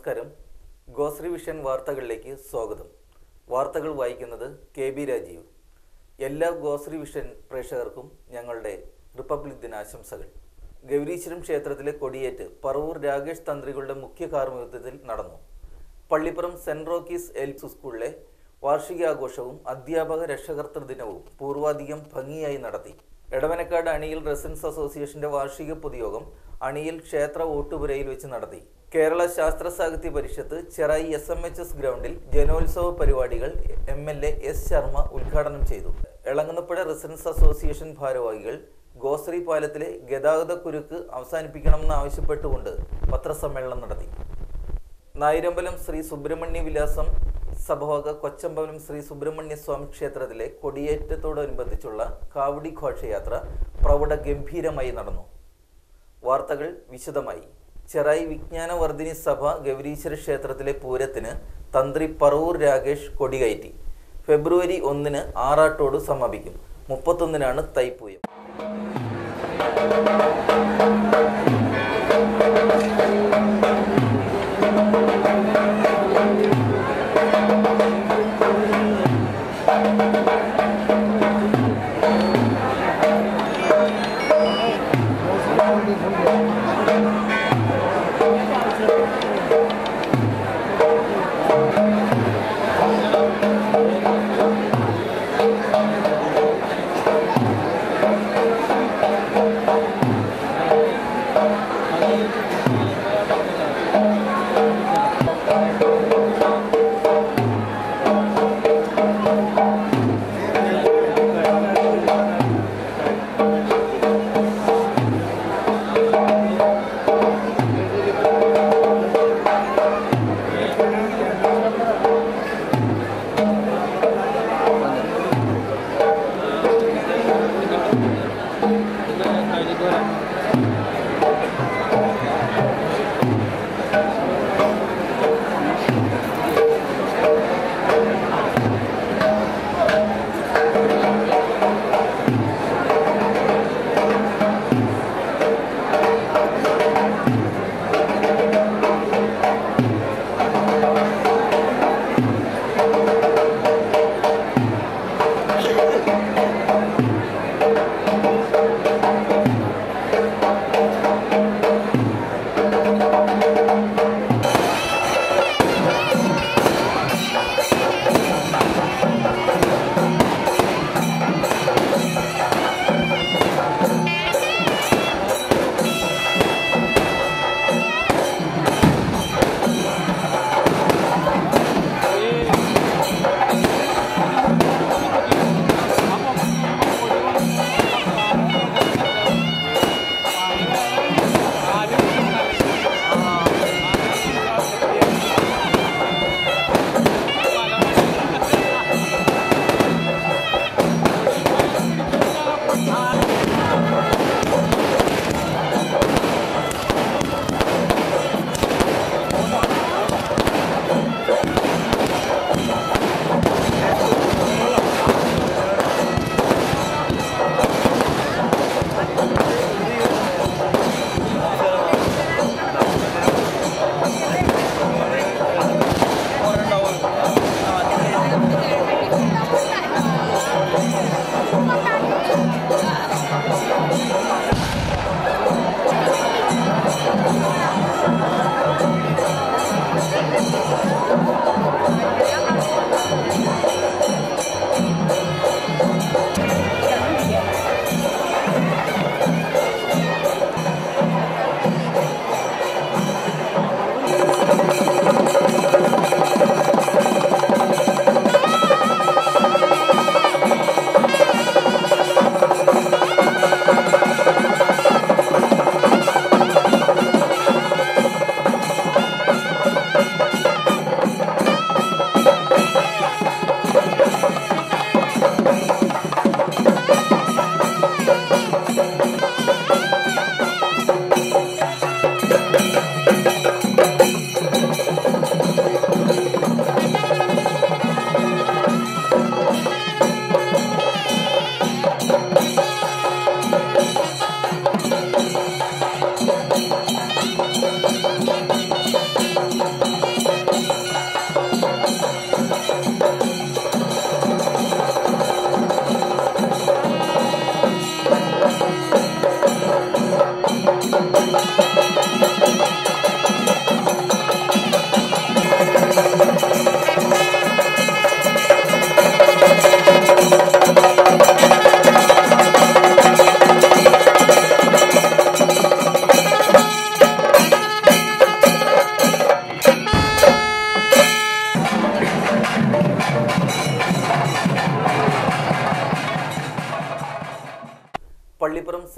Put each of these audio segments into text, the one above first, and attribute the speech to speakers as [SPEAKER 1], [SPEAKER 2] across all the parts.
[SPEAKER 1] നമസ്കാരം ഗോശ്രീ വിഷൻ വാർത്തകളിലേക്ക് സ്വാഗതം വാർത്തകൾ വായിക്കുന്നത് കെ ബി രാജീവ് എല്ലാ ഗോശ്രീ വിഷൻ പ്രേക്ഷകർക്കും ഞങ്ങളുടെ റിപ്പബ്ലിക് ദിനാശംസകൾ ഗൗരീശ്വരം ക്ഷേത്രത്തിലെ കൊടിയേറ്റ് പറവൂർ രാകേഷ് തന്ത്രികളുടെ മുഖ്യ കാർമ്മികത്വത്തിൽ നടന്നു പള്ളിപ്പുറം സെന്റ് റോക്കീസ് എൽസ് സ്കൂളിലെ വാർഷികാഘോഷവും അധ്യാപക രക്ഷകർത്തൃ ദിനവും പൂർവാധികം ഭംഗിയായി നടത്തി എടവനക്കാട് അണിയിൽ റെസിഡൻസ് അസോസിയേഷന്റെ വാർഷിക പൊതുയോഗം അണിയിൽ ക്ഷേത്ര ഓട്ടുപുരയിൽ വെച്ച് നടത്തി Kerala Shastra Sahitya Parishad Cherai S M H S ഗ്രൗണ്ടിൽ ജനോത്സവ പരിപാടികൾ M L A S Sharma ഉദ്ഘാടനം ചെയ്തു എളങ്ങുന്നപ്പുഴ റെസിഡൻസ് അസോസിയേഷൻ ഭാരവാഹികൾ ഗോശ്രീ പാലത്തിലെ ഗതാഗത കുരുക്ക് അവസാനിപ്പിക്കണമെന്ന് ആവശ്യപ്പെട്ടുകൊണ്ട് പത്രസമ്മേളനം നടത്തി നായിരമ്പലം ശ്രീ സുബ്രഹ്മണ്യ വിലാസം സഭവക കൊച്ചമ്പലം ശ്രീ സുബ്രഹ്മണ്യ സ്വാമി ക്ഷേത്രത്തിലെ കൊടിയേറ്റത്തോടനുബന്ധിച്ചുള്ള കാവടി ഘോഷയാത്ര പ്രൗഢ ഗംഭീരമായി നടന്നു വാർത്തകൾ വിശദമായി ചെറായി വിജ്ഞാനവർദ്ധിനി സഭ ഗൗരീശ്വര ക്ഷേത്രത്തിലെ പൂരത്തിന് തന്ത്രി പറവൂർ രാകേഷ് കൊടികയറ്റി ഫെബ്രുവരി ഒന്നിന് ആറാട്ടോട് സമാപിക്കും മുപ്പത്തൊന്നിനാണ് Thaipooyam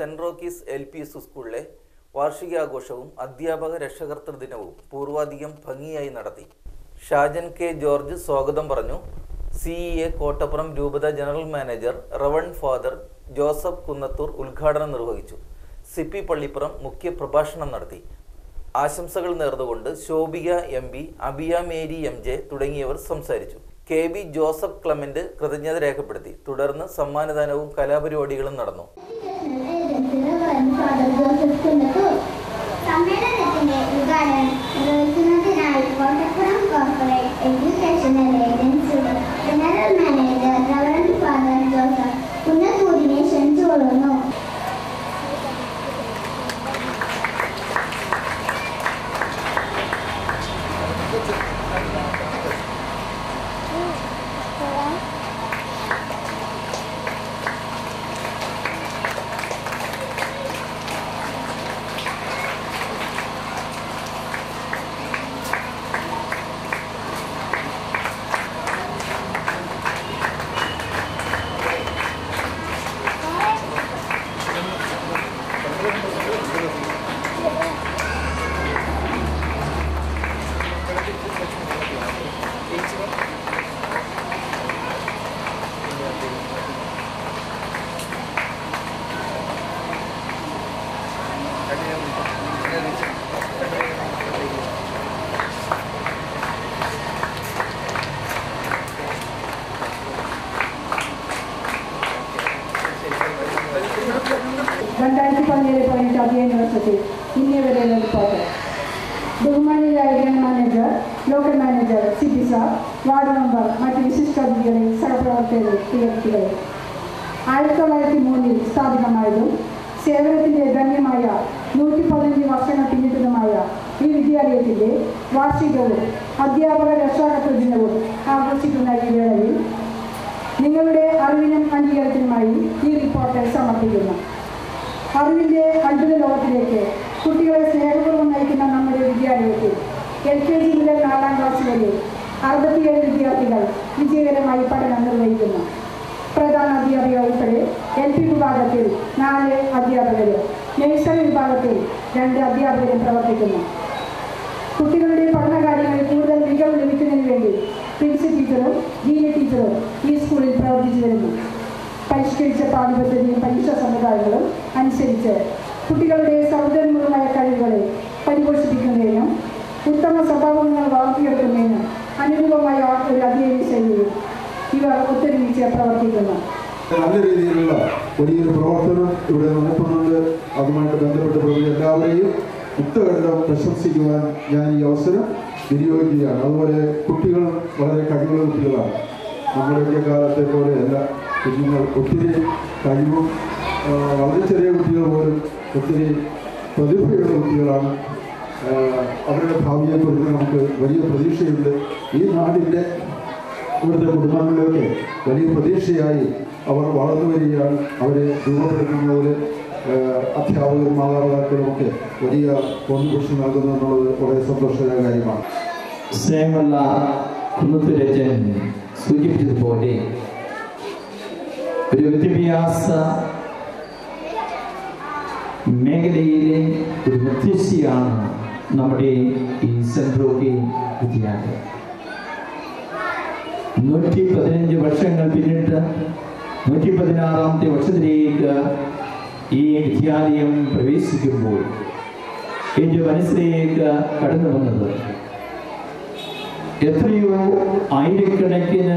[SPEAKER 1] Saint Rocky's L P S സ്കൂളിലെ വാർഷികാഘോഷവും അധ്യാപക രക്ഷകർത്തൃ ദിനവും പൂർവാധികം ഭംഗിയായി നടത്തി ഷാജൻ കെ ജോർജ് സ്വാഗതം പറഞ്ഞു സി ഇ എ കോട്ടപ്പുറം രൂപത general manager Rev father Joseph Kunnathur ഉദ്ഘാടനം നിർവഹിച്ചു സിപ്പി പള്ളിപ്പുറം മുഖ്യ പ്രഭാഷണം നടത്തി ആശംസകൾ നേർന്നുകൊണ്ട് Shobhika M P Abiya Mary M J തുടങ്ങിയവർ സംസാരിച്ചു കെ ബി ജോസഫ് ക്ലമന്റ് കൃതജ്ഞത രേഖപ്പെടുത്തി തുടർന്ന് സമ്മാനദാനവും കലാപരിപാടികളും നടന്നു
[SPEAKER 2] സമ്മേളനത്തിന്റെ ഉദ്ഘാടനം നിർവഹിക്കുന്നതിനായി കോട്ടപ്പുറം കോർപ്പറേറ്റ് എഡ്യൂക്കേഷണൽ ഏജൻസിയുടെ general manager reverend father Joseph കുന്നത്തൂരിനെ ക്ഷണിച്ചുകൊള്ളുന്നു
[SPEAKER 3] രണ്ടായിരത്തി പതിനേഴ് പതിനെട്ട് അധ്യയന വർഷത്തിൽ ഇന്നേ വരെയുള്ള റിപ്പോർട്ട് ബഹുമാനിയായ general manager local manager C P sir ward member മറ്റ് വിശിഷ്ടാതിഥികളെ സഹപ്രവർത്തകരെ പ്രിയക്തികളെ ആയിരത്തി തൊള്ളായിരത്തി മൂന്നിൽ സ്ഥാപിതമായതും സേവനത്തിന്റെ ധന്യമായ നൂറ്റി പതിനഞ്ച് വർഷങ്ങൾ പിന്നിട്ടതുമായ ഈ വിദ്യാലയത്തിന്റെ വാർഷികവും അധ്യാപക രക്ഷാകർത്തൃ ദിനവും ആഘോഷിക്കുന്ന ഈ വേളയിൽ നിങ്ങളുടെ അറിവിനും അംഗീകാരത്തിനുമായി ഈ റിപ്പോർട്ട് സമർപ്പിക്കുന്നു അറിവിൻ്റെ അത്ഭുത ലോകത്തിലേക്ക് കുട്ടികളെ സ്നേഹപൂർവ്വം നയിക്കുന്ന നമ്മുടെ വിദ്യാലയത്തിൽ എൽ കെ ജി മുതൽ നാലാം ക്ലാസ് വരെ അറുപത്തിയേഴ് വിദ്യാർത്ഥികൾ വിജയകരമായി പഠനം നിർവഹിക്കുന്നു പ്രധാന അധ്യാപിക ഉൾപ്പെടെ എൽ പി വിഭാഗത്തിൽ നാല് അധ്യാപകരും നഴ്സറി വിഭാഗത്തിൽ രണ്ട് അധ്യാപകരും പ്രവർത്തിക്കുന്നു കുട്ടികളുടെ പഠനകാര്യങ്ങളിൽ കൂടുതൽ മികവ് ലഭിക്കുന്നതിന് വേണ്ടി പ്രിൻസിപ്പൽ ടീച്ചറും ജൂനിയർ ടീച്ചറും ഈ സ്കൂളിൽ പ്രവർത്തിച്ചു വരുന്നു പരിഷ്കരിച്ച പാഠ്യപദ്ധതിയും പരീക്ഷാ സമ്പ്രദായങ്ങളും അനുസരിച്ച് കുട്ടികളുടെ സൗന്ദര്യപൂർവമായ കഴിവുകളെ പരിപോഷിപ്പിക്കുന്നതിനും ഉത്തമ സ്വഭാവങ്ങൾ വളർത്തിയെടുക്കുന്നതിനും അനുകൂലമായ ഒരു അധ്യയന ശൈലിയിൽ ഇവർ ഒത്തൊരുമിച്ച് പ്രവർത്തിക്കുന്നു
[SPEAKER 4] നല്ല രീതിയിലുള്ള വലിയൊരു പ്രവർത്തനം ഇവിടെ നടക്കുന്നുണ്ട് അതുമായിട്ട് ബന്ധപ്പെട്ട് പ്രതി എല്ലാവരെയും മുക്തകണ്ഠം പ്രശംസിക്കുവാൻ ഞാൻ ഈ അവസരം വിനിയോഗിക്കുകയാണ് അതുപോലെ കുട്ടികൾ വളരെ കഴിവുള്ള കുട്ടികളാണ് നമ്മുടെയൊക്കെ കാലത്തെ പോലെയല്ല കുഞ്ഞുങ്ങൾ ഒത്തിരി കഴിവും ആ, വളരെ ചെറിയ കുട്ടികൾ പോലും ഒത്തിരി പ്രതിഭയുള്ള കുട്ടികളാണ് ആ, അവരുടെ ഭാവിയെക്കുറിച്ച് നമുക്ക് വലിയ പ്രതീക്ഷയുണ്ട് ഈ നാടിൻ്റെ ഇവിടുത്തെ കുടുംബങ്ങളിലൊക്കെ വലിയ പ്രതീക്ഷയായി അവർ വളർന്നു വരികയാണ് അവരെ രൂപപ്പെടുത്തുന്നതിൽ അധ്യാപകരും മാതാപിതാക്കളും ഒക്കെ വലിയ കോൺട്രിബ്യൂഷൻ നൽകുന്നു എന്നുള്ളത് വളരെ സന്തോഷകര കാര്യമാണ്
[SPEAKER 5] സ്നേഹമുള്ള കുന്നത്തുരജൻ സൂചിപ്പിച്ചതുപോലെ ഒരു വിദ്യാഭ്യാസ മേഖലയിലെ ഒരു മുത്തശ്ശിയാണ് നമ്മുടെ ഈ സെൻട്രോഗി വിദ്യാലയം നൂറ്റി പതിനഞ്ച് വർഷങ്ങൾ പിന്നിട്ട് നൂറ്റി പതിനാറാമത്തെ വർഷത്തിലേക്ക് ഈ വിദ്യാലയം പ്രവേശിക്കുമ്പോൾ എൻ്റെ മനസ്സിലേക്ക് കടന്നു വന്നത് എത്രയോ ആയിരക്കണക്കിന്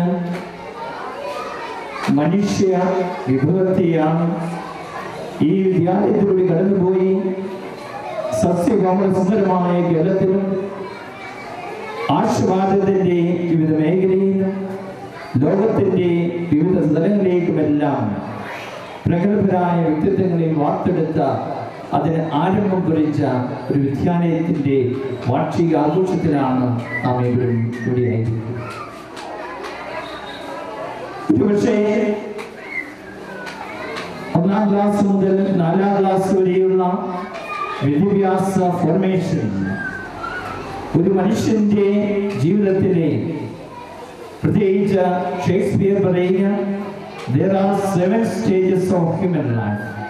[SPEAKER 5] മനുഷ്യ വിഭവത്തെയാണ് ഈ വിദ്യാലയത്തിലൂടെ കടന്നുപോയി സസ്യകോമള സുന്ദരമായ കേരളത്തിലും ആശീർവാദത്തിൻ്റെ വിവിധ മേഖലയിലും ലോകത്തിൻ്റെ വിവിധ സ്ഥലങ്ങളിലേക്കുമെല്ലാം പ്രഗത്ഭരായ വ്യക്തിത്വങ്ങളെ വാർത്തെടുത്ത അതിന് ആരംഭം കുറിച്ച ഒരു വിദ്യാലയത്തിൻ്റെ വാർഷിക ആഘോഷത്തിലാണ് നാം ഇവരും ഇവിടെയായിരിക്കുന്നത് ഒരുപക്ഷേ ഒന്നാം ക്ലാസ് മുതൽ നാലാം ക്ലാസ് വരെയുള്ള വിദ്യാഭ്യാസ ഫോർമേഷൻ ഒരു മനുഷ്യന്റെ ജീവിതത്തിലെ പ്രത്യേകിച്ച് ഷേക്സ്പിയർ പറയുക there are seven stages of human life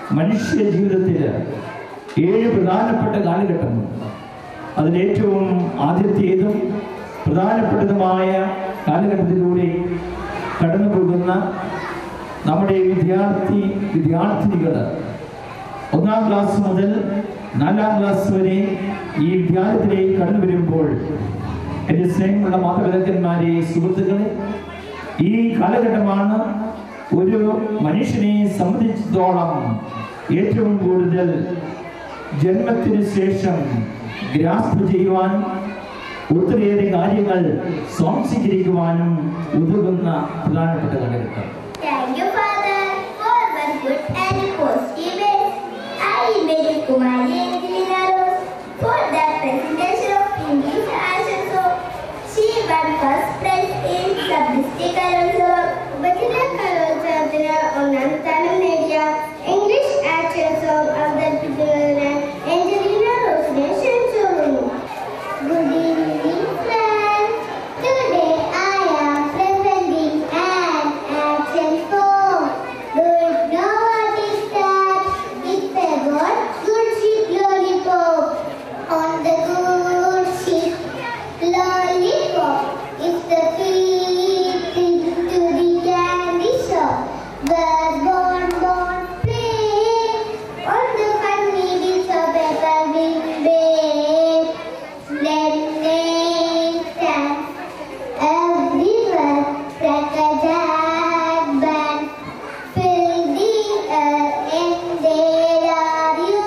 [SPEAKER 5] മനുഷ്യ ജീവിതത്തിൽ ഏഴ് പ്രധാനപ്പെട്ട കാലഘട്ടങ്ങളുണ്ട് അതിലേറ്റവും ആദ്യത്തേതും പ്രധാനപ്പെട്ടതുമായ കാലഘട്ടത്തിലൂടെ കടന്നു പോകുന്ന നമ്മുടെ വിദ്യാർത്ഥി വിദ്യാർത്ഥിനികൾ ഒന്നാം ക്ലാസ് മുതൽ നാലാം ക്ലാസ് വരെ ഈ വിദ്യാലയത്തിലേക്ക് കടന്നു വരുമ്പോൾ എൻ്റെ സ്നേഹമുള്ള മാതാപിതാക്കന്മാരെ സുഹൃത്തുക്കളെ ഈ കാലഘട്ടമാണ് ഒരു മനുഷ്യനെ സംബന്ധിച്ചിടത്തോളം ഏറ്റവും കൂടുതൽ ജന്മത്തിന് ശേഷം ഗ്രാസ്പ് ചെയ്യുവാനും ഒത്തിരിയേറെ കാര്യങ്ങൾ സ്വാംശീകരിക്കുവാനും ഉതകുന്ന പ്രധാനപ്പെട്ട കാലഘട്ടം
[SPEAKER 2] Thank you, Father, for one good and positive ways. I made Kumari Angelina Rose for the presentation of English Ashes Song. She won first prize in sub-district കലോത്സവം ഉപജില്ലാ കലോത്സവത്തിന് ഒന്നാം സ്ഥാനം നേടിയ ഇംഗ്ലീഷ് ആക്ഷൻ സോങ് അവതരിപ്പിക്കുന്നതിന് ഏഞ്ചലീന റോസിനെ ക്ഷണിച്ചു Good evening, friends. Today I am presenting an action song. Do you know what is that? It's about good ship lollipop. On the good ship lollipop, it's the feet into the candy shop. Bird born born play on the funny bits of paper will bake. Then they stand everywhere like a jack band. Fill the air and there are you.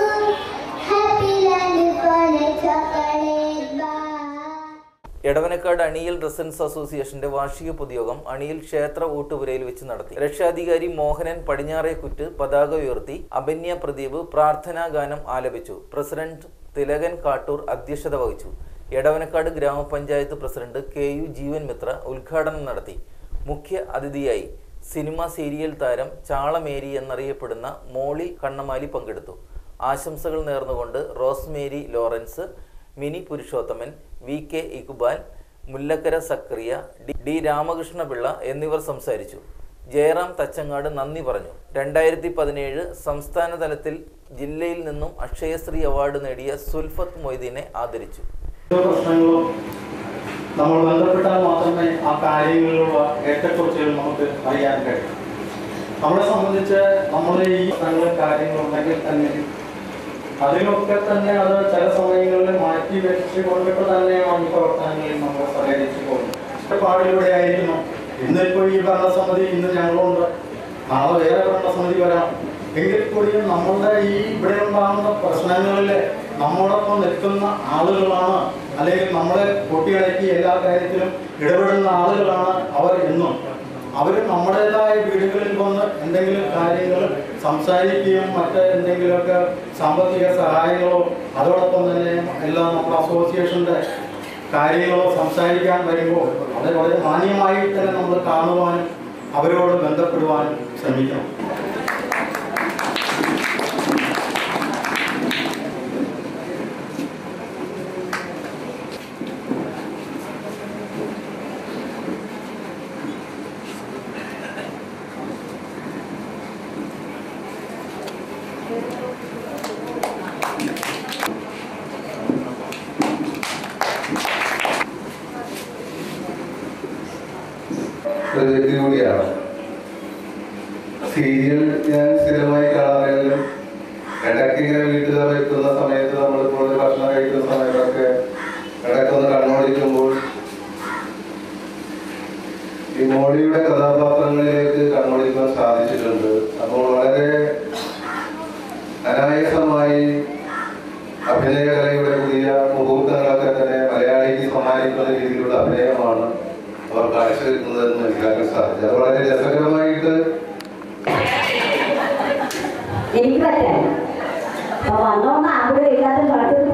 [SPEAKER 2] Happy land for a chocolate bar.
[SPEAKER 1] Edavanakkad Aniyal residence അസോസിയേഷന്റെ വാർഷിക പൊതുയോഗം അണിയൽ ക്ഷേത്ര ഊട്ടുപുരയിൽ വെച്ച് നടത്തി രക്ഷാധികാരി മോഹനൻ പടിഞ്ഞാറേക്കുറ്റ് പതാക ഉയർത്തി അബന്യ പ്രദീപ് പ്രാർത്ഥനാ ഗാനം ആലപിച്ചു പ്രസിഡന്റ് തിലകൻ കാട്ടൂർ അധ്യക്ഷത വഹിച്ചു എടവനക്കാട് ഗ്രാമപഞ്ചായത്ത് president K U Jeevan Mithra ഉദ്ഘാടനം നടത്തി മുഖ്യ അതിഥിയായി സിനിമ സീരിയൽ താരം ചാളമേരി എന്നറിയപ്പെടുന്ന മോളി കണ്ണമാലി പങ്കെടുത്തു ആശംസകൾ നേർന്നുകൊണ്ട് Rosemary Lawrence Mini Purushothaman V K Iqbal Mullakkara Zakariya D- D Ramakrishnapillai എന്നിവർ സംസാരിച്ചു ജയറാം തച്ചങ്ങാട് നന്ദി പറഞ്ഞു രണ്ടായിരത്തി പതിനേഴ് സംസ്ഥാന തലത്തിൽ ജില്ലയിൽ നിന്നും അക്ഷയശ്രീ അവാർഡ് നേടിയ സുൽഫത്ത് മൊയ്തീനെ ആദരിച്ചു
[SPEAKER 6] ഓരോ പ്രശ്നങ്ങളും നമ്മൾ ബന്ധപ്പെട്ടാൽ മാത്രമേ ആ കാര്യങ്ങളിലുള്ള ഏറ്റക്കുറച്ചുകൾ നമുക്ക് അറിയാൻ കഴിയും നമ്മളെ സംബന്ധിച്ച് നമ്മുടെ ഈ പ്രശ്നങ്ങളും കാര്യങ്ങളുണ്ടെങ്കിൽ തന്നെ അതിലൊക്കെ തന്നെ അത് ചില സമയങ്ങളിൽ മാറ്റി വെച്ച് കൊണ്ടിട്ട് തന്നെയാണ് ഈ പ്രവർത്തനങ്ങളിൽ നമ്മൾ സഹകരിച്ചു പോകുന്നത് പാടിലൂടെ ആയിരുന്നു ഇന്നിപ്പോ ഈ ഭരണസമിതി ഇന്ന് ഞങ്ങളുണ്ട് നാളെ വേറെ ഭരണസമിതി വരാം എങ്കിൽ കൂടിയും നമ്മളുടെ ഈ ഇവിടെ ഉണ്ടാകുന്ന പ്രശ്നങ്ങളിൽ നമ്മോടൊപ്പം നിൽക്കുന്ന ആളുകളാണ് അല്ലെങ്കിൽ നമ്മളെ കുട്ടികളേക്ക് എല്ലാ കാര്യത്തിലും ഇടപെടുന്ന ആളുകളാണ് അവർ എന്നും അവർ നമ്മുടേതായ വീടുകളിൽ വന്ന് എന്തെങ്കിലും കാര്യങ്ങൾ സംസാരിക്കുകയും മറ്റ് എന്തെങ്കിലുമൊക്കെ സാമ്പത്തിക സഹായങ്ങളോ അതോടൊപ്പം തന്നെ എല്ലാം നമ്മുടെ അസോസിയേഷന്റെ കാര്യങ്ങളോ സംസാരിക്കാൻ വരുമ്പോൾ അത് വളരെ മാന്യമായി തന്നെ നമ്മൾ കാണുവാനും അവരോട് ബന്ധപ്പെടുവാനും ശ്രമിക്കണം
[SPEAKER 7] ഒരു വ്യക്തി കൂടിയാണ് സീരിയൽ ഞാൻ സ്ഥിരമായി കാണാറില്ലെങ്കിലും ഇടയ്ക്ക് ഇങ്ങനെ വീട്ടിൽ എത്തുന്ന സമയത്ത് നമ്മളിപ്പോൾ ഒരു ഭക്ഷണം കഴിക്കുന്ന സമയത്തൊക്കെ ഇടയ്ക്കൊന്ന് കണ്ണോടിക്കുമ്പോൾ ഈ മോളിയുടെ കഥാപാത്രങ്ങളിലേക്ക് കണ്ണോടിക്കാൻ സാധിച്ചിട്ടുണ്ട് അപ്പോൾ വളരെ അനായാസമായി അഭിനയകലയുടെ പുതിയ മുഹൂർത്തങ്ങളൊക്കെ തന്നെ മലയാളിക്ക് സമ്മാനിക്കുന്ന രീതിയിലുള്ള അഭിനയമാണ് അവർ കാഴ്ചവെക്കുന്നതെന്ന് മനസ്സിലാക്കാൻ സാധിച്ചു അത് വളരെ രസകരമായിട്ട്
[SPEAKER 8] എനിക്ക് പറ്റാൻ അപ്പൊ വന്നോന്ന് അവിടെ ഇല്ലാതെ പാട്ട്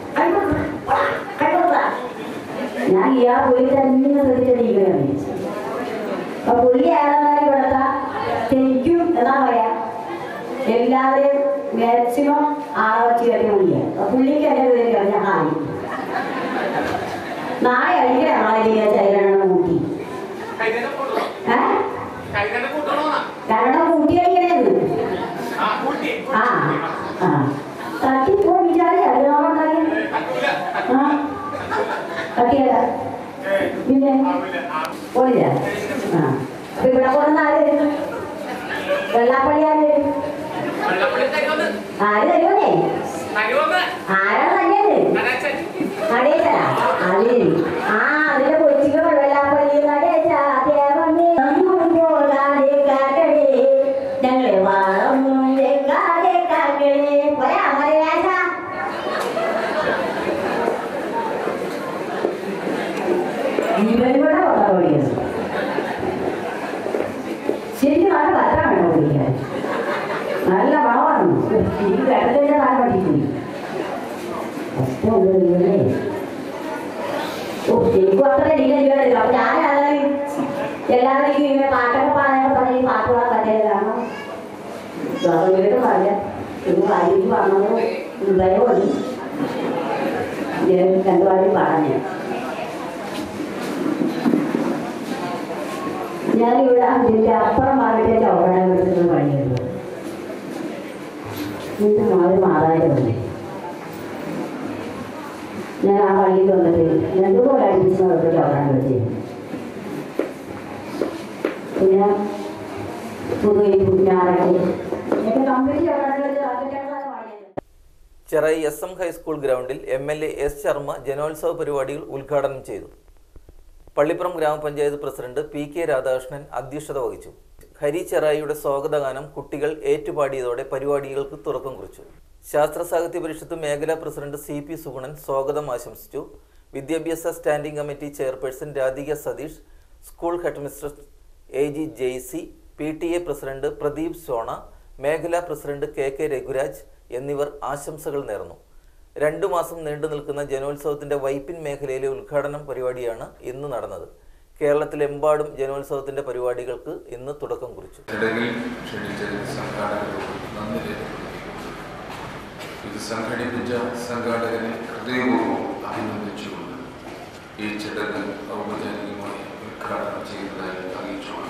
[SPEAKER 8] ഞാൻ ഇയാ പുള്ളി തന്നെ ശ്രദ്ധിച്ചിരിക്കുകയാണ് അപ്പൊ പുള്ളി ആരാധന കൊടുത്ത ശരിക്കും എന്താ പറയാ എല്ലാവരെയും മാക്സിമം ആറോച്ച് കയറി വിളിക്കുക അപ്പൊ പുള്ളിക്ക് എന്റെ പേര് പറഞ്ഞ ഹായ് നാളെ അടിക്കണ നാളെ ചൈരണം കൂട്ടി ഏ കന്നഡ കൂട്ടി കളിക്കണേന്ന് പട്ടിയല്ല പിന്നെ പോളില്ല ആ അപ്പൊ ഇവിടെ കൊണ്ടുവന്ന ആര് തരും വെള്ളാപ്പള്ളി ആര് തരും ആര് തരുമോന്നേ ആരാണ് തന്നെയത് നടേശനാ അത് ശരി ആ അതിന്റെ കൊച്ചിക്ക് വെള്ളാപ്പള്ളി നടേശ ദേവമേ പോകാതെ കാക്കടേ ഞങ്ങളെ വളമൊന്നും വെക്കാതെ കാക്കടേ പോയാ മരവേശ ജീവനോടെ പത്രം ഓടിക്കുന്നത് ശരിക്കും നല്ല പത്രമാണ് ഓടിക്കാൻ നല്ല മണമാണ് ഈ കിടത്തിന്റെ താൻ പഠിക്കുന്നു കഷ്ടമുണ്ട് ദൈവമേ. ഓ ശരിക്കും അത്ര ഡീലർ അപ്പൊ ഞാനാണെങ്കിൽ എല്ലാവരും ഇങ്ങനെ പാട്ടൊക്കെ പാടാനൊക്കെ പറഞ്ഞ് ഈ പാട്ട് പാടാൻ പറ്റില്ല കാരണം വീട് പറഞ്ഞ ഇത് വായിക്ക് പറഞ്ഞത് ഭയമുണ്ട് രണ്ടു പാടി പാടാൻ ഞാൻ ഞാനിവിടെ അതിൻ്റെ അപ്പുറം മാറിയിട്ട് ചവിടാൻ എടുക്കുന്ന പണിയുള്ളൂ ഇത് മാറി മാറായിരുന്നു ഞാൻ ആ പള്ളിയിൽ വന്നിട്ട് രണ്ടുപോലെ അടിപ്പിച്ച് നടത്തി ചവിടാൻ വെച്ച് പിന്നെ പുതുകൈ ഞാറക്കി ഒക്കെ കമ്പനി ചവിടാൻ വെച്ച് അതിൻ്റെ പാടിയത്
[SPEAKER 1] ചെറൈ എസ് എം ഹൈസ്കൂൾ ഗ്രൗണ്ടിൽ M L A S Sharma ജനോത്സവ പരിപാടികൾ ഉദ്ഘാടനം ചെയ്തു പള്ളിപ്പുറം ഗ്രാമപഞ്ചായത്ത് പ്രസിഡന്റ് പി കെ രാധാകൃഷ്ണൻ അധ്യക്ഷത വഹിച്ചു ഹരി ചെറായിയുടെ സ്വാഗതഗാനം കുട്ടികൾ ഏറ്റുപാടിയതോടെ പരിപാടികൾക്ക് തുടക്കം കുറിച്ചു ശാസ്ത്ര സാഹിത്യ പരിഷത്ത് മേഖലാ പ്രസിഡന്റ് സി പി സുഗുണൻ സ്വാഗതം ആശംസിച്ചു വിദ്യാഭ്യാസ standing committee chairperson Radhika Satheesh school head mistress A G Jaisy P T A president Pradeep Sona മേഖലാ പ്രസിഡന്റ് കെ കെ രഘുരാജ് എന്നിവർ ആശംസകൾ നേർന്നു രണ്ടു മാസം നീണ്ടു നിൽക്കുന്ന ജനോത്സവത്തിന്റെ വൈപ്പിൻ മേഖലയിലെ ഉദ്ഘാടനം പരിപാടിയാണ് ഇന്ന് നടന്നത് കേരളത്തിലെമ്പാടും ജനോത്സവത്തിന്റെ പരിപാടികൾക്ക് ഇന്ന് തുടക്കം കുറിച്ചു
[SPEAKER 9] ചടങ്ങിൽ ക്ഷണിച്ച സംഘാടകരോട് നന്ദി രേഖപ്പെടുത്തുന്നു ഇത് സംഘടിപ്പിച്ച സംഘാടകരെ ഹൃദയപൂർവ്വം അഭിനന്ദിച്ചുകൊണ്ട് ഈ ചടങ്ങ് ഔപചാരികമായി ഉദ്ഘാടനം ചെയ്യുന്നതായി അറിയിച്ചുകൊണ്ട്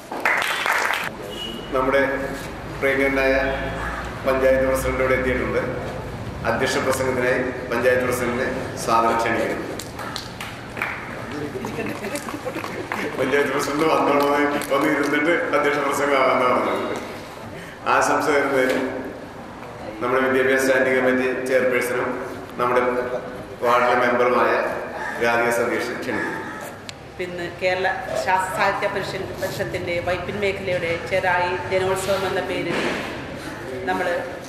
[SPEAKER 10] നമ്മുടെ പ്രിയങ്കരനായ പഞ്ചായത്ത് പ്രസിഡന്റ് ഇവിടെ എത്തിയിട്ടുണ്ട് അധ്യക്ഷ പ്രസംഗത്തിനായി പഞ്ചായത്ത് പ്രസിഡന്റിനെ സാദരം ക്ഷണിക്കുന്നു പഞ്ചായത്ത് പ്രസിഡന്റ് വന്നോളെ ഒന്ന് ഇരുന്നിട്ട് അധ്യക്ഷ പ്രസംഗം ആവാന്ന് പറഞ്ഞിട്ടുണ്ട് ആശംസ തരുന്നതിന് നമ്മുടെ വിദ്യാഭ്യാസ സ്റ്റാൻഡിംഗ് കമ്മിറ്റി ചെയർപേഴ്സണും നമ്മുടെ വാർഡിലെ മെമ്പറുമായ രാധിക സതീഷ് ക്ഷണിക്കുന്നു
[SPEAKER 11] പിന്നെ കേരള ശാസ്ത്ര സാഹിത്യ പരിഷ പരിഷത്തിൻ്റെ വൈപ്പിൻ മേഖലയുടെ ചെറായി ജനോത്സവം എന്ന പേരിൽ നമ്മൾ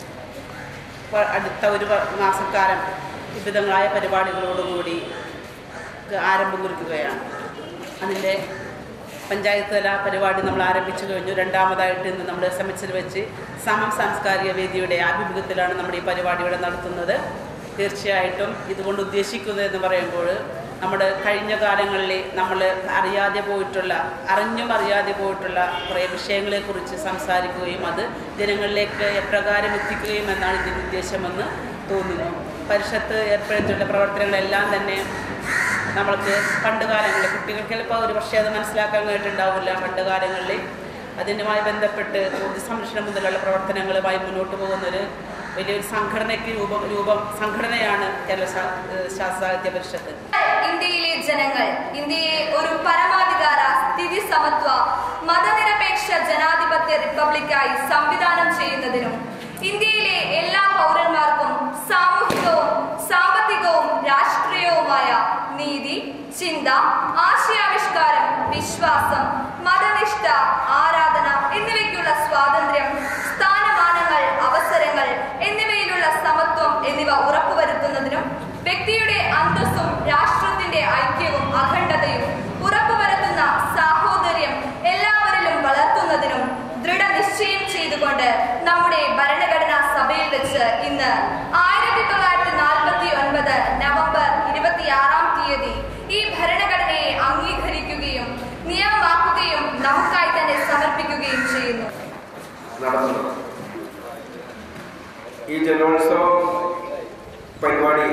[SPEAKER 11] അടുത്ത ഒരു വ- മാസക്കാലം വിവിധങ്ങളായ പരിപാടികളോടുകൂടി ആരംഭം കുറിക്കുകയാണ് അതിൻ്റെ പഞ്ചായത്ത് തല പരിപാടി നമ്മൾ ആരംഭിച്ചു കഴിഞ്ഞു രണ്ടാമതായിട്ട് ഇന്ന് നമ്മൾ എസ് എം എച്ചിൽ വെച്ച് സമം സാംസ്കാരിക വേദിയുടെ ആഭിമുഖ്യത്തിലാണ് നമ്മുടെ ഈ പരിപാടി ഇവിടെ നടത്തുന്നത് തീർച്ചയായിട്ടും ഇതുകൊണ്ട് ഉദ്ദേശിക്കുന്നത് എന്ന് പറയുമ്പോൾ നമ്മുടെ കഴിഞ്ഞ കാലങ്ങളിൽ നമ്മൾ അറിയാതെ പോയിട്ടുള്ള അറിഞ്ഞും അറിയാതെ പോയിട്ടുള്ള കുറേ വിഷയങ്ങളെക്കുറിച്ച് സംസാരിക്കുകയും അത് ജനങ്ങളിലേക്ക് എപ്രകാരം എത്തിക്കുകയും എന്നാണ് ഇതിൻ്റെ ഉദ്ദേശമെന്ന് തോന്നുന്നു പരിഷത്ത് ഏർപ്പെടുത്തിയിട്ടുള്ള പ്രവർത്തനങ്ങളെല്ലാം തന്നെ നമ്മൾക്ക് പണ്ട് കാലങ്ങളിൽ കുട്ടികൾക്ക് ചിലപ്പോൾ ഒരു പക്ഷേ അത് മനസ്സിലാക്കാൻ കഴിഞ്ഞിട്ടുണ്ടാവില്ല പണ്ട് കാലങ്ങളിൽ അതിനുമായി ബന്ധപ്പെട്ട് ഊർജ്ജ സംരക്ഷണം മുതലുള്ള പ്രവർത്തനങ്ങളുമായി മുന്നോട്ട് പോകുന്നൊരു വലിയൊരു സംഘടനയ്ക്ക് രൂപം രൂപം സംഘടനയാണ് കേരള ശാ- ഏഹ് ശാസ്ത്ര സാഹിത്യ പരിഷത്ത്
[SPEAKER 12] ഇന്ത്യയിലെ ജനങ്ങൾ ഇന്ത്യയെ ഒരു പരമാധികാര സ്ഥിതി സമത്വ മതനിരപേക്ഷ ജനാധിപത്യ റിപ്പബ്ലിക്കായി സംവിധാനം ചെയ്യുന്നതിനും ഇന്ത്യയിലെ എല്ലാ പൗരന്മാർക്കും സാമൂഹികവും സാമ്പത്തികവും രാഷ്ട്രീയവുമായ നീതി ചിന്ത ആശയാവിഷ്കാരം വിശ്വാസം മതനിഷ്ഠ ആരാധന എന്നിവയ്ക്കുള്ള സ്വാതന്ത്ര്യം സ്ഥാനമാനങ്ങൾ അവസരങ്ങൾ എന്നിവയിലുള്ള സമത്വം എന്നിവ ഉറപ്പുവരുത്തുന്നതിനും വ്യക്തിയുടെ അന്തസ്സും രാഷ്ട്രത്തിന്റെ ഐക്യവും അഖണ്ഡതയും ഉറപ്പുവരുത്തുന്ന സാഹോദര്യം എല്ലാവരിലും വളർത്തുന്നതിനും ദൃഢനിശ്ചയം ചെയ്തുകൊണ്ട് നമ്മുടെ ഭരണഘടനാ സഭയിൽ വെച്ച് ഇന്ന് ആയിരത്തി തൊള്ളായിരത്തി നാൽപ്പത്തി ഒൻപത് നവംബർ ഇരുപത്തിയാറാം തീയതി ഈ ഭരണഘടനയെ അംഗീകരിക്കുകയും നിയമമാക്കുകയും നമുക്കായി തന്നെ സമർപ്പിക്കുകയും ചെയ്യുന്നു
[SPEAKER 10] നടത്തുന്നത് ഈ ജലോത്സവം പരിപാടി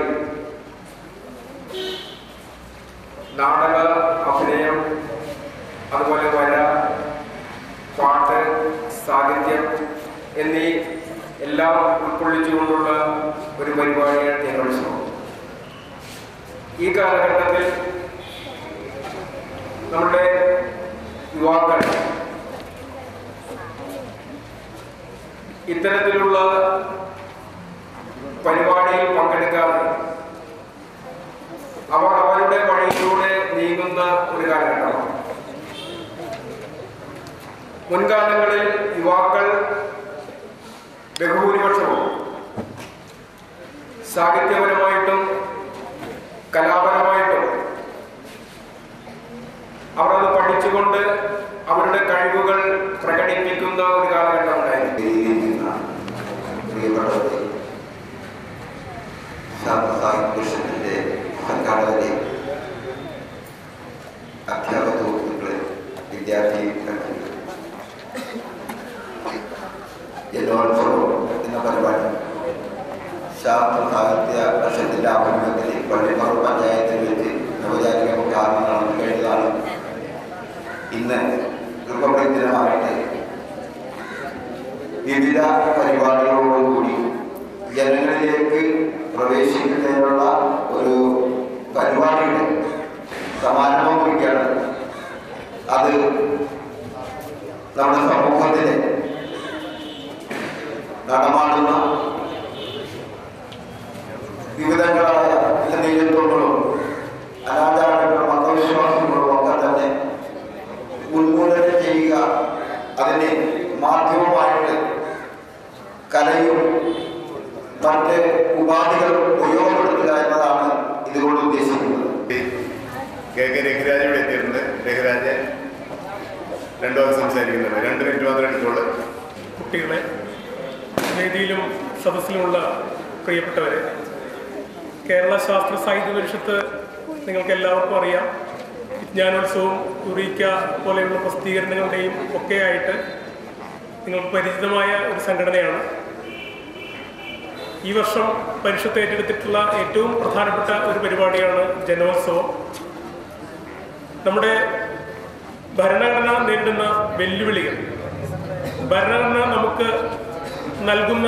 [SPEAKER 10] നാടക അഭിനയം അതുപോലെ വര പാട്ട് സാഹിത്യം എന്നീ എല്ലാം ഉൾക്കൊള്ളിച്ചുകൊണ്ടുള്ള ഒരു പരിപാടിയാണ് ജലോത്സവം
[SPEAKER 13] ഈ കാലഘട്ടത്തിൽ നമ്മുടെ യുവാക്കൾ ഇത്തരത്തിലുള്ള പരിപാടിയിൽ പങ്കെടുക്കാതെ അവർ അവരുടെ വഴിയിലൂടെ നീങ്ങുന്ന ഒരു കാലഘട്ടമാണ് മുൻകാലങ്ങളിൽ യുവാക്കൾ ബഹുഭൂരിപക്ഷവും സാഹിത്യപരമായിട്ടും കലാപരമായിട്ടും അവർ അത് പഠിച്ചുകൊണ്ട് അവരുടെ കഴിവുകൾ പ്രകടിപ്പിക്കുന്ന ഒരു കാലഘട്ടം ഉണ്ടായിരുന്നു
[SPEAKER 14] പ്രിയപ്പെട്ടവരെ സാഹിത്യപുരുഷത്തിന്റെ സംഘാടകരെ അധ്യാപക സുഹൃത്തുക്കളെ വിദ്യാർത്ഥി ജലോത്സവം എന്ന പരിപാടി ശാസ്ത്ര സാഹിത്യ വർഷത്തിന്റെ ആഭിമുഖ്യത്തിൽ പള്ളിപ്പുറം പഞ്ചായത്തിൽ വെച്ച് നവജാതിക ഉദ്ഘാടനം നടന്നു കഴിഞ്ഞതാണ് ഇന്ന് റിപ്പബ്ലിക് ദിനമായിട്ട് വിവിധ പരിപാടികളോടുകൂടി ജനങ്ങളിലേക്ക് പ്രവേശിക്കുന്നതിനുള്ള ഒരു പരിപാടിയുടെ സമാരംഭം കുറിക്കുകയാണ് അത് നമ്മുടെ സമൂഹത്തിലെ നടമാടുന്ന വിവിധങ്ങളായ നീയത്വങ്ങളും അനാചാരങ്ങളും അന്ധവിശ്വാസങ്ങളും ഒക്കെ തന്നെ ഉന്മൂലനം ചെയ്യുക അതിനെ മാധ്യമമായിട്ട് കലയും മറ്റ് ഉപാധികളും ഉപയോഗപ്പെടുത്തുക എന്നതാണ് ഇതുകൊണ്ട് ഉദ്ദേശിക്കുന്നത്
[SPEAKER 10] കെ കെ രഘുരാജ് ഇവിടെ എത്തിയിട്ടുണ്ട് രഘുരാജ് രണ്ടു വാക്ക് സംസാരിക്കുന്നുണ്ട് രണ്ട് മിനിറ്റ് മാത്രമേ എടുത്തുള്ളൂ
[SPEAKER 15] കുട്ടികളെ വേദിയിലും സദസ്സിലുമുള്ള പ്രിയപ്പെട്ടവരെ കേരള ശാസ്ത്ര സാഹിത്യ പരിഷത്ത് നിങ്ങൾക്ക് എല്ലാവർക്കും അറിയാം വിജ്ഞാനോത്സവം യുറീക്ക പോലെയുള്ള പ്രസിദ്ധീകരണങ്ങളുടെയും ഒക്കെ ആയിട്ട് നിങ്ങൾക്ക് പരിചിതമായ ഒരു സംഘടനയാണ് ഈ വർഷം പരിഷത്ത് ഏറ്റെടുത്തിട്ടുള്ള ഏറ്റവും പ്രധാനപ്പെട്ട ഒരു പരിപാടിയാണ് ജനോത്സവം നമ്മുടെ ഭരണഘടന നേരിടുന്ന വെല്ലുവിളികൾ ഭരണഘടന നമുക്ക് നൽകുന്ന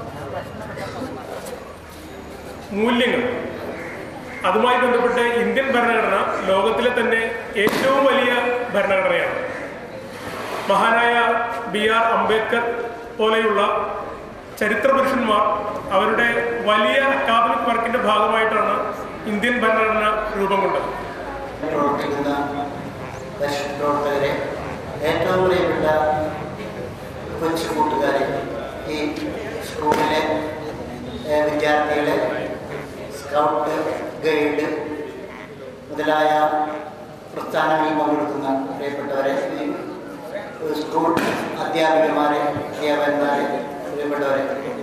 [SPEAKER 15] മൂല്യങ്ങൾ അതുമായി ബന്ധപ്പെട്ട് ഇന്ത്യൻ ഭരണഘടന ലോകത്തിലെ തന്നെ ഏറ്റവും വലിയ ഭരണഘടനയാണ് മഹാനായ ബി ആർ അംബേദ്കർ പോലെയുള്ള ചരിത്ര പുരുഷന്മാർ അവരുടെ വലിയ അക്കാദമിക് വർക്കിന്റെ ഭാഗമായിട്ടാണ് ഇന്ത്യൻ ഭരണഘടന രൂപം കൊണ്ടത്
[SPEAKER 16] പ്രവർത്തിക്കുന്ന പ്രവർത്തകരെ ഏറ്റവും പ്രിയപ്പെട്ട കൊച്ചു കൂട്ടുകാരെ ഈ സ്കൂളിലെ ഏഹ്, വിദ്യാർത്ഥികളെ സ്കൗട്ട് ഗൈഡ് മുതലായ പ്രസ്ഥാനങ്ങളിൽ പങ്കെടുക്കുന്ന പ്രിയപ്പെട്ടവരെ ഈ സ്കൂൾ അധ്യാപികമാരെ അധ്യാപകന്മാരെ പ്രിയപ്പെട്ടവരെ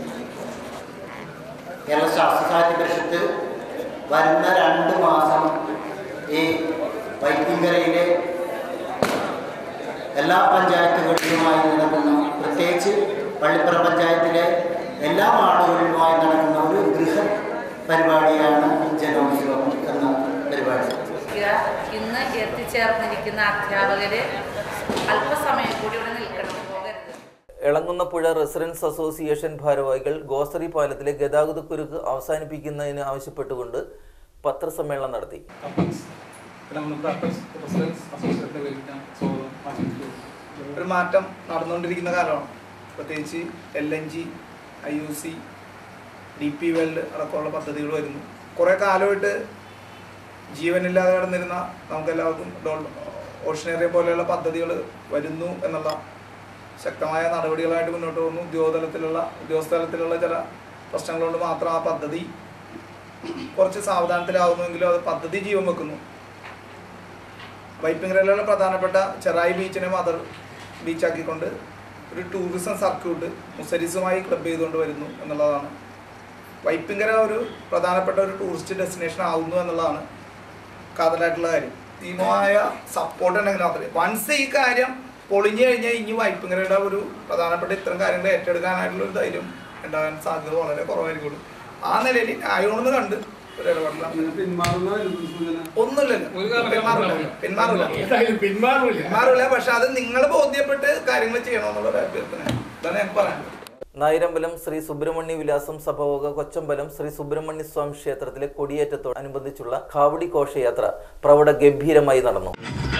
[SPEAKER 16] കേരള ശാസ്ത്ര സാഹിത്യ പരിഷത്ത് വരുന്ന രണ്ട് മാസം ഈ വൈത്തിങ്കരയിലെ എല്ലാ പഞ്ചായത്തുകളിലുമായി നടക്കുന്ന പ്രത്യേകിച്ച് പള്ളിപ്പുറം പഞ്ചായത്തിലെ എല്ലാ വാർഡുകളിലുമായി നടക്കുന്ന ഒരു ബൃഹത് പരിപാടിയാണ് ജനോത്സവം എന്ന പരിപാടി
[SPEAKER 17] ഇന്ന് എത്തിച്ചേർന്നിരിക്കുന്ന അധ്യാപകര് അല്പസമയം കൂടി ഇവിടെ നിൽക്കണം പോകരുത്
[SPEAKER 1] എളങ്ങുന്നപ്പുഴ റെസിഡൻസ് അസോസിയേഷൻ ഭാരവാഹികൾ ഗോസറി പാലത്തിലെ ഗതാഗതക്കുരുക്ക് അവസാനിപ്പിക്കുന്നതിന് ആവശ്യപ്പെട്ടുകൊണ്ട് പത്രസമ്മേളനം നടത്തി
[SPEAKER 18] ഒരു മാറ്റം നടന്നുകൊണ്ടിരിക്കുന്ന കാലമാണ് പ്രത്യേകിച്ച് L N G I U C D P World അടക്കമുള്ള പദ്ധതികൾ വരുന്നു കുറേ കാലമായിട്ട് ജീവനില്ലാതെ കിടന്നിരുന്ന നമുക്കെല്ലാവർക്കും ഡോൾ ഓഷനേറിയ പോലെയുള്ള പദ്ധതികൾ വരുന്നു എന്നുള്ള ശക്തമായ നടപടികളായിട്ട് മുന്നോട്ട് പോകുന്നു ഉദ്യോഗതലത്തിലുള്ള ഉദ്യോഗസ്ഥലത്തിലുള്ള ചില പ്രശ്നങ്ങൾ കൊണ്ട് മാത്രം ആ പദ്ധതി കുറച്ച് സാവധാനത്തിലാവുന്നുവെങ്കിലും അത് പദ്ധതി ജീവൻ വെക്കുന്നു വൈപ്പിങ്ങരയിലുള്ള പ്രധാനപ്പെട്ട ചെറായി ബീച്ചിനെ മദർ ബീച്ചാക്കിക്കൊണ്ട് ഒരു ടൂറിസം സർക്യൂട്ട് മുസരിസുമായി ക്ലബ് ചെയ്തുകൊണ്ട് വരുന്നു എന്നുള്ളതാണ് വൈപ്പിങ്കര ഒരു പ്രധാനപ്പെട്ട ഒരു ടൂറിസ്റ്റ് ഡെസ്റ്റിനേഷൻ ആവുന്നു എന്നുള്ളതാണ് കാതലായിട്ടുള്ള കാര്യം തീമമായ സപ്പോർട്ട് ഉണ്ടെങ്കിൽ മാത്രമേ വൺസ് ഈ കാര്യം പൊളിഞ്ഞു കഴിഞ്ഞാൽ ഇനി വൈപ്പിങ്കരയുടെ ഒരു പ്രധാനപ്പെട്ട ഇത്തരം കാര്യങ്ങൾ ഏറ്റെടുക്കാനായിട്ടുള്ള ഒരു ധൈര്യം ഉണ്ടാകാൻ സാധ്യത വളരെ കുറവായിരിക്കുള്ളൂ ആ നിലയിൽ ന്യായമാണെന്ന് കണ്ട് ഒരു ഇടപെടലാണ് ഒന്നുമില്ലല്ലോ പിന്മാറില്ല പിന്മാറില്ല പിന്മാറില്ല പിന്മാറില്ല പക്ഷെ അത് നിങ്ങൾ ബോധ്യപ്പെട്ട് കാര്യങ്ങൾ ചെയ്യണമെന്നുള്ള ഒരു അഭ്യർത്ഥന ഇതാണ് ഞാൻ പറയാൻ
[SPEAKER 1] നായിരമ്പലം ശ്രീ സുബ്രഹ്മണ്യ വിലാസം സഭവക കൊച്ചമ്പലം ശ്രീ സുബ്രഹ്മണ്യ സ്വാമി ക്ഷേത്രത്തിലെ കൊടിയേറ്റത്തോടനുബന്ധിച്ചുള്ള കാവടി ഘോഷയാത്ര പ്രൗഢ ഗംഭീരമായി നടന്നു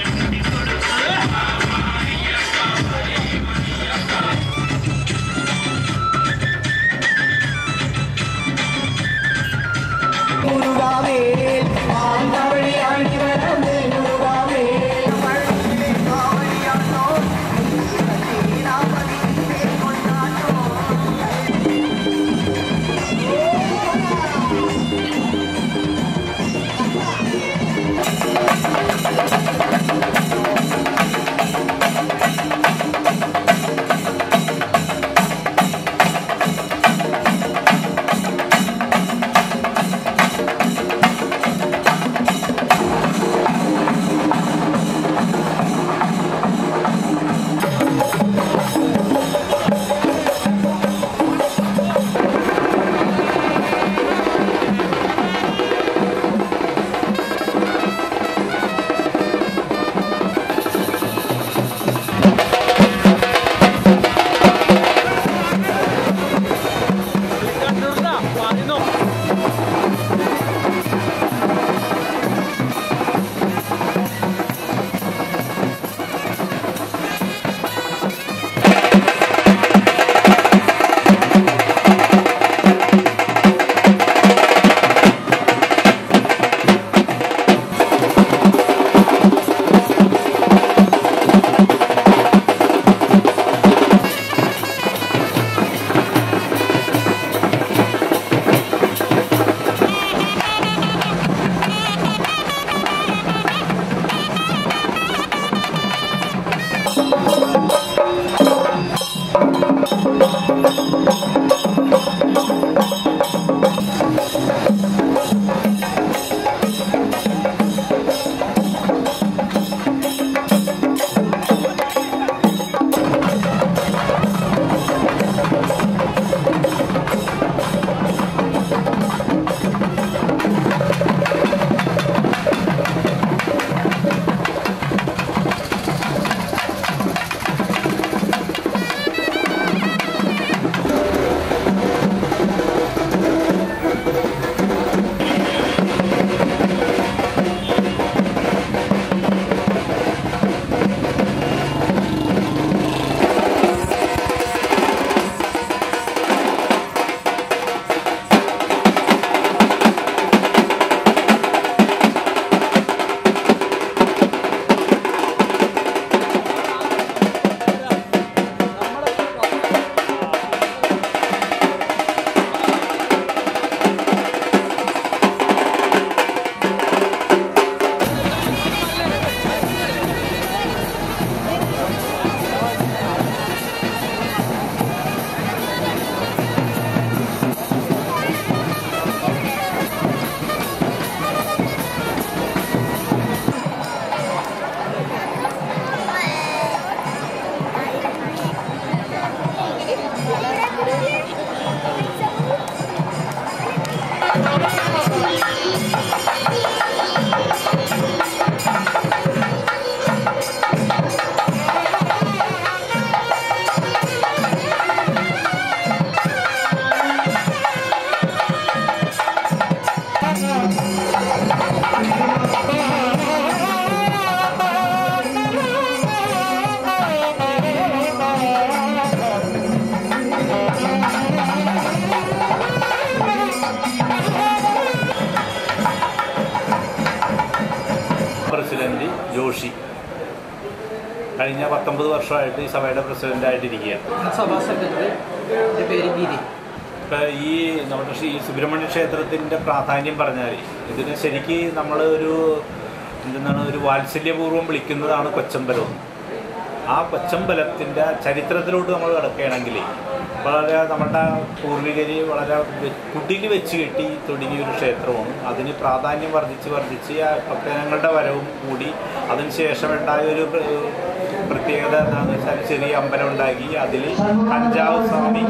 [SPEAKER 19] പ്രസിഡന്റ് ജോഷി കഴിഞ്ഞ പത്തൊമ്പത് വർഷമായിട്ട് ഈ സഭയുടെ പ്രസിഡന്റായിട്ടിരിക്കുകയാണ്
[SPEAKER 20] സഭാ സെക്രട്ടറി എൻ്റെ പേര് ഗിരി
[SPEAKER 19] ഇപ്പം ഈ നമ്മുടെ ശ്രീ സുബ്രഹ്മണ്യ ക്ഷേത്രത്തിൻ്റെ പ്രാധാന്യം പറഞ്ഞാൽ ഇതിന് ശരിക്ക് നമ്മൾ ഒരു എന്താണ് ഒരു വാത്സല്യപൂർവ്വം വിളിക്കുന്നതാണ് കൊച്ചമ്പലം ആ കൊച്ചമ്പലത്തിൻ്റെ ചരിത്രത്തിലോട്ട് നമ്മൾ കിടക്കുകയാണെങ്കിൽ വളരെ നമ്മുടെ പൂർവികർ വളരെ കുടിൽ വെച്ച് കെട്ടി തുടങ്ങിയ ഒരു ക്ഷേത്രമാണ് അതിന് പ്രാധാന്യം വർദ്ധിച്ച് വർദ്ധിച്ച് ആ ഭക്തജനങ്ങളുടെ വരവും കൂടി അതിനുശേഷം ഉണ്ടായ ഒരു പ്ര- പ്രത്യേകത എന്താണെന്ന് വെച്ചാൽ ചെറിയ അമ്പലം ഉണ്ടാക്കി അതിൽ കഞ്ചാവ് സ്വാമി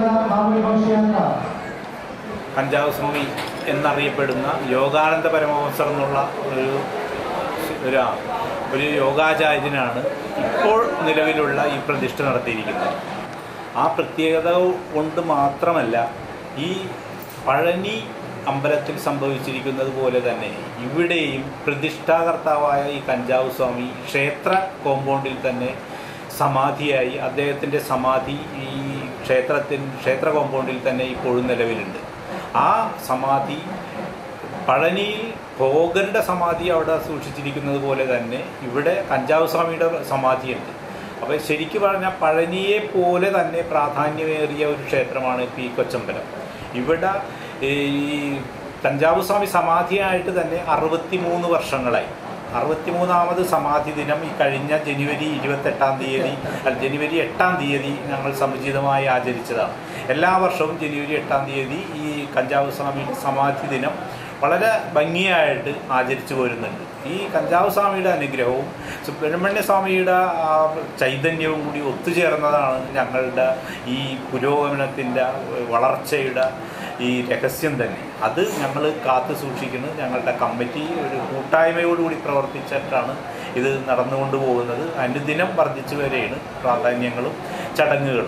[SPEAKER 19] കഞ്ചാവ് സ്വാമി എന്നറിയപ്പെടുന്ന യോഗാനന്ദ പരമവംസർ എന്നുള്ള ഒരു ഒരു ഒരു യോഗാചാര്യനാണ് ഇപ്പോൾ നിലവിലുള്ള ഈ പ്രതിഷ്ഠ നടത്തിയിരിക്കുന്നത് ആ പ്രത്യേകത കൊണ്ട് മാത്രമല്ല ഈ പഴനി അമ്പലത്തിൽ സംഭവിച്ചിരിക്കുന്നത് പോലെ തന്നെ ഇവിടെയും പ്രതിഷ്ഠാകർത്താവായ ഈ കഞ്ചാവ് സ്വാമി ക്ഷേത്ര കോമ്പൗണ്ടിൽ തന്നെ സമാധിയായി അദ്ദേഹത്തിൻ്റെ സമാധി ഈ ക്ഷേത്രത്തിൻ ക്ഷേത്ര കോമ്പൗണ്ടിൽ തന്നെ ഇപ്പോഴും നിലവിലുണ്ട് ആ സമാധി പഴനിയിൽ ഭോഗരുടെ സമാധി അവിടെ സൂക്ഷിച്ചിരിക്കുന്നത് പോലെ തന്നെ ഇവിടെ കഞ്ചാവ് സ്വാമിയുടെ സമാധിയുണ്ട് അപ്പോൾ ശരിക്കും പറഞ്ഞാൽ പഴനിയെ പോലെ തന്നെ പ്രാധാന്യമേറിയ ഒരു ക്ഷേത്രമാണ് പി കൊച്ചമ്പലം ഇവിടെ ഈ കഞ്ചാവ് സ്വാമി സമാധിയായിട്ട് തന്നെ അറുപത്തി മൂന്ന് വർഷങ്ങളായി അറുപത്തിമൂന്നാമത് സമാധി ദിനം ഈ കഴിഞ്ഞ ജനുവരി ഇരുപത്തെട്ടാം തീയതി അല്ല ജനുവരി എട്ടാം തീയതി ഞങ്ങൾ സമുചിതമായി ആചരിച്ചതാണ് എല്ലാ വർഷവും ജനുവരി എട്ടാം തീയതി ഈ കഞ്ചാവ് സ്വാമിയുടെ സമാധി ദിനം വളരെ ഭംഗിയായിട്ട് ആചരിച്ചു പോരുന്നുണ്ട് ഈ കഞ്ചാവ് സ്വാമിയുടെ അനുഗ്രഹവും സുബ്രഹ്മണ്യ സ്വാമിയുടെ ആ ചൈതന്യവും കൂടി ഒത്തുചേർന്നതാണ് ഞങ്ങളുടെ ഈ പുരോഗമനത്തിൻ്റെ വളർച്ചയുടെ ഈ രഹസ്യം തന്നെ അത് ഞങ്ങൾ കാത്തു സൂക്ഷിക്കുന്നത് ഞങ്ങളുടെ കമ്മിറ്റി ഒരു കൂട്ടായ്മയോടുകൂടി പ്രവർത്തിച്ചിട്ടാണ് ഇത് നടന്നുകൊണ്ട് പോകുന്നത് അനുദിനം വർദ്ധിച്ചു വരെയാണ് പ്രാധാന്യങ്ങളും ചടങ്ങുകളും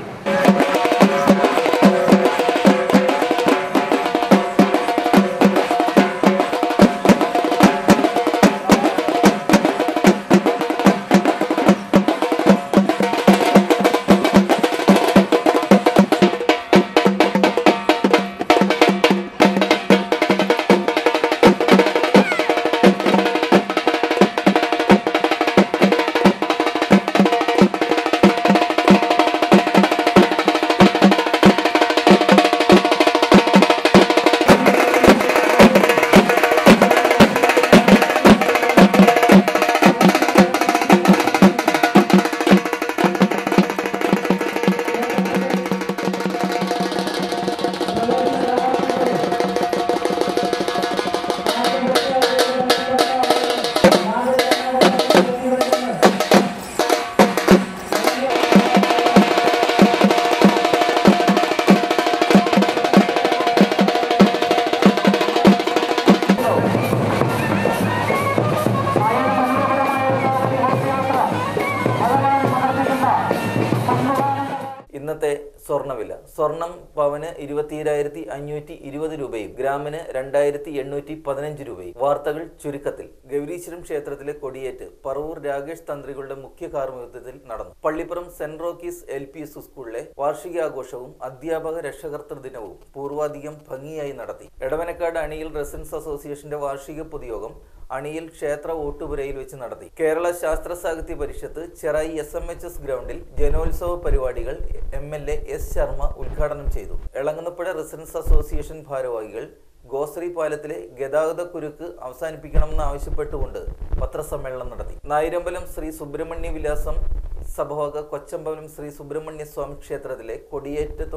[SPEAKER 1] ഇന്നത്തെ സ്വർണ്ണവില സ്വർണം പവന് ഇരുപത്തിയേഴായിരത്തി അഞ്ഞൂറ്റി ഇരുപത് രൂപയും ഗ്രാമിന് രണ്ടായിരത്തി എണ്ണൂറ്റി പതിനഞ്ച് രൂപയും വാർത്തകൾ ചുരുക്കത്തിൽ ഗൗരീശ്വരം ക്ഷേത്രത്തിലെ കൊടിയേറ്റ് പറവൂർ രാകേഷ് തന്ത്രികളുടെ മുഖ്യ കാർമ്മികത്വത്തിൽ നടന്നു Pallippuram Saint Rocky's L P S സ്കൂളിലെ വാർഷികാഘോഷവും അധ്യാപക രക്ഷകർത്തൃ ദിനവും പൂർവാധികം ഭംഗിയായി നടത്തി എടവനക്കാട് അണിയിൽ റെസിഡൻസ് അസോസിയേഷന്റെ വാർഷിക പൊതുയോഗം അണിയിൽ ക്ഷേത്ര ഓട്ടുപുരയിൽ വെച്ച് നടത്തി Kerala Shastra Sahitya Parishad Cherai S M H S ഗ്രൗണ്ടിൽ ജനോത്സവ പരിപാടികൾ M L A S Sharma ഉദ്ഘാടനം ചെയ്തു എളങ്ങുന്നപ്പുഴ റെസിഡൻസ് അസോസിയേഷൻ ഭാരവാഹികൾ ഗോശ്രീ പാലത്തിലെ ഗതാഗത കുരുക്ക് അവസാനിപ്പിക്കണമെന്ന് ആവശ്യപ്പെട്ടുകൊണ്ട് പത്രസമ്മേളനം നടത്തി നായിരമ്പലം ശ്രീ സുബ്രഹ്മണ്യ വിലാസം സഭവക കൊച്ചമ്പലം ശ്രീ സുബ്രഹ്മണ്യ സ്വാമി ക്ഷേത്രത്തിലെ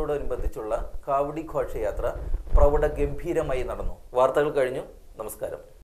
[SPEAKER 1] കൊടിയേറ്റത്തോടനുബന്ധിച്ചുള്ള കാവടി ഘോഷയാത്ര പ്രൗഢ ഗംഭീരമായി നടന്നു വാർത്തകൾ കഴിഞ്ഞു നമസ്കാരം